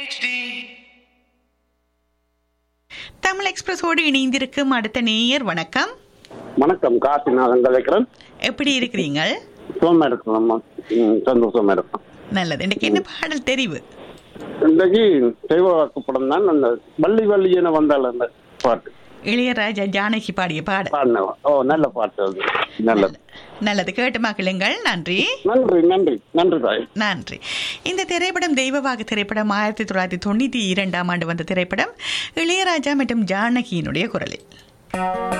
தமிழ் எக்ஸ்பிரஸோடு இணைந்திருக்கும் அடுத்த நேயர் வணக்கம் வணக்கம் காசிநாதன் கலைக்கிறேன் எப்படி இருக்கிறீங்க சுகமா இருக்கிறோம்மா ம், சந்தோஷமா இருக்கும் நல்லது எனக்கு என்ன பாடல் தெரிவு இன்றைக்கு தெய்வ வாக்கு படம் தான் அந்த வள்ளி வள்ளி என வந்தாள் அந்த பாட்டு இளையராஜா ஜானகி பாடிய பாடல் பாடினவன் ஓ நல்ல பாட்டு அது நல்லது நல்லது கேட்டு மகிழுங்கள் நன்றி நன்றி நன்றி நன்றி தாய் நன்றி இந்த திரைப்படம் தெய்வவாக திரைப்படம் ஆயிரத்தி தொள்ளாயிரத்தி தொண்ணூற்றி இரண்டாம் ஆண்டு வந்த திரைப்படம் இளையராஜா மற்றும் ஜானகியினுடைய குரலில்